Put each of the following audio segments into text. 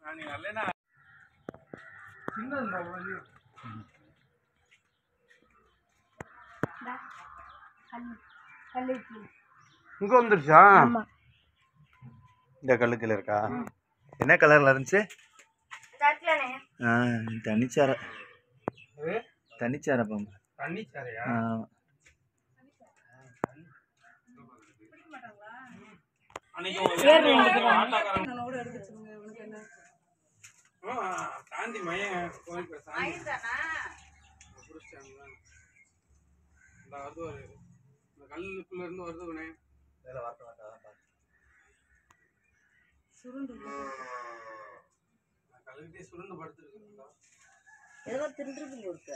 நீ நல்லேனா சின்னதுடா வலி இங்க வந்துருச்சா ஆமா இந்த கல்லுக்குள்ள இருக்கா என்ன கலர்ல இருந்துச்சு தட்டலனே ஆ, தனிச்சார இது தனிச்சார பாம்பு தண்ணி சாரையா ஆ, அன்னைக்கு ஒரு ஆட்டோக்காரன் ஆ, சாந்தி மையன் கோயில் சாந்தி புடிச்சிட்டாங்களா? இந்த வருது ஒரு இந்த கல்லுக்குள்ள இருந்து வருது உடனே வேலை வார்த்தை வார்த்தை வார்த்தை. கல்லுக்கிட்டே சுருண்டு படுத்துருக்குங்களா ஏதோ தின்றுக்கு இருக்கு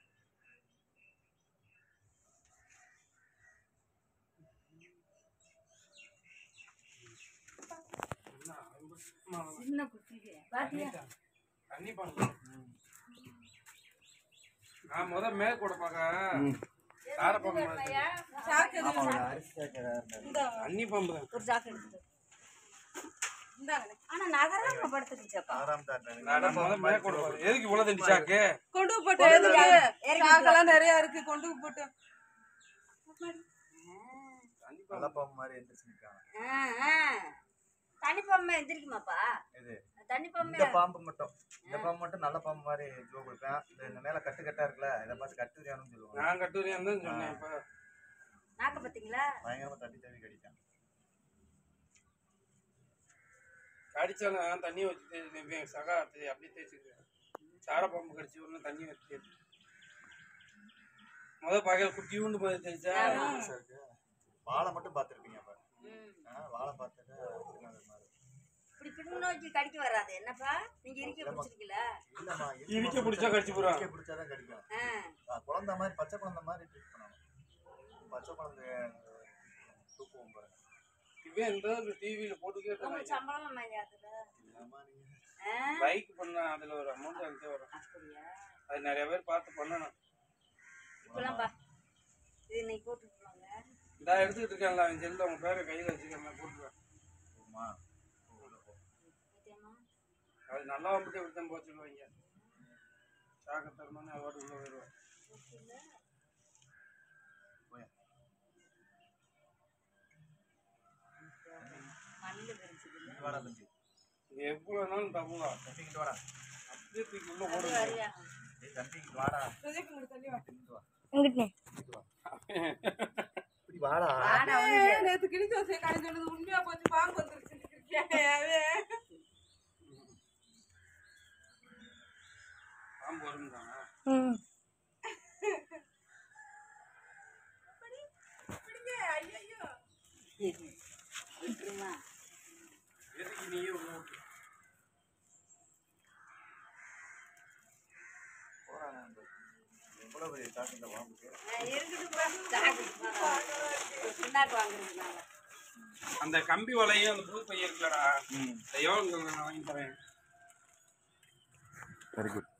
சின்ன குட்டிக்கு பாத்தியா தண்ணி பண்ணல நான் முத மேல் கூட பார்க்க சார பம்பு மாதிரி. ஆமா, ஒரு அரிசி சாக்கடை இருந்தது. தண்ணி பம்பு தான் ஒரு ஜாக்கெட் எடுத்து ஆனா நகராம படுத்துக்கிச்சப்பா ஆறாம் தாண்டா. நான் முத மேல் கூட பார்க்க எதுக்கு இவ்வளவு தண்ணி சாக்கு கொண்டு போட்டு எதுக்கு ஏறி சாக்கெல்லாம் நிறைய இருக்கு கொண்டு போட்டு தண்ணி நல்ல பாம்பு மாதிரி எந்திரிச்சு நிக்காங்க. ஆ, ஆ. தண்ணி பாம்பு எந்திரிக்குமாப்பா இது தண்ணி பாம்பு இந்த பாம்பு மட்டும் இந்த பாம்பு மட்டும் நல்ல பாம்பு மாதிரி ஜோ கொடுப்பேன் இந்த இந்த மேல கட்டு கட்டா இருக்குல்ல இதை பார்த்து கட்டு தியானம் சொல்லுவாங்க நான் கட்டுரையான்னு தான் சொன்னேன் இப்ப நாக்க பாத்தீங்களா பயங்கரமா தட்டி தட்டி கடிக்கும் கடிச்சாலும் தண்ணி வச்சு தேய்ப்பேன் சகா தே- அப்படியே தேய்ச்சிக்கிறேன் சார பாம்பு கடிச்சு ஒன்று தண்ணி வச்சு தேய்ப்பேன். முத பகல் குட்டி உண்டு போய் தேய்ச்சா பெருசா இருக்கு. வாழை மட்டும் பார்த்துருப்பீங்க அப்ப ம். ஆ, வாழை பார்த்துட்டு சின்னது மாதிரி. இப்படி பின் நோக்கி கடிக்க வராது என்னப்பா நீங்க இருக்க பிடிச்சிருக்கீங்களா இல்லம்மா, இரிக்க பிடிச்சா கடிச்சு போடுவாங்க. இரிக்க பிடிச்சாதான் கடிக்கும் ஆ. ஆ, குழந்தை மாதிரி பச்சை குழந்தை மாதிரி ட்ரீட் பண்ணணும் பச்சை குழந்தைய தூக்குவோம் பாருங்க இவன் இந்த டிவியில போட்டு உங்களுக்கு கேட்டேன் சம்பளம் வாங்கியாதுல என்னம்மா நீங்க? பைக் பண்ண அதுல ஒரு அமௌண்ட் எனக்கு வரும் அப்படியா அது நிறைய பேர் பார்த்து பண்ணணும் இப்பெல்லாம் பா இது இன்னைக்கு போட்டுருவாங்க இந்த எடுத்துக்கிட்டு இருக்கேன்ல அவன் செல்ல உங்க பேரை கையில வச்சுக்கேன் போட்டுருவேன் போமா? பாத்தியாம்மா? அது நல்லா வந்துட்டு இப்படி தான் போச்சுருவாங்க சாக்க தரணும்னு அதோட உள்ள போயிடுவேன் மண்ணுல தெரிஞ்சது இல்ல இங்க வாடா தம்பி. இது எவ்வளவு நாளும் தப்புவா தம்பி இங்கிட்டு வாடா. அப்படியே தூக்கி உள்ள அது போடுவேன் வரியா ஏய், தம்பி இங்கிட்டு வாடா. பிரதீப் இங்கிட்டு தள்ளி வா. இங்கிட்டு வா. இங்கிட்டு இங்கிட்டு வா. இப்படி வாடா. ஆனா ஏய், நேத்து கிளி தோசை கடை சொன்னது உண்மையா போச்சு பாம்பு வந்துருச்சு பாம்பு வரும்தானா ஐயோ விட்டுருமா எதுக்கு நீயே உள்ள விட்டு போறாங்க அந்த. எவ்வளவு பெரிய தாக்கு இந்த பாம்புக்கு. பின்னாட்டு வாங்குறதுனால அந்த கம்பி வலையும் அந்த புது பையன் இருக்குல்லடா இந்த எவ்வளோ நான் வாங்கி தரேன் வெரி குட்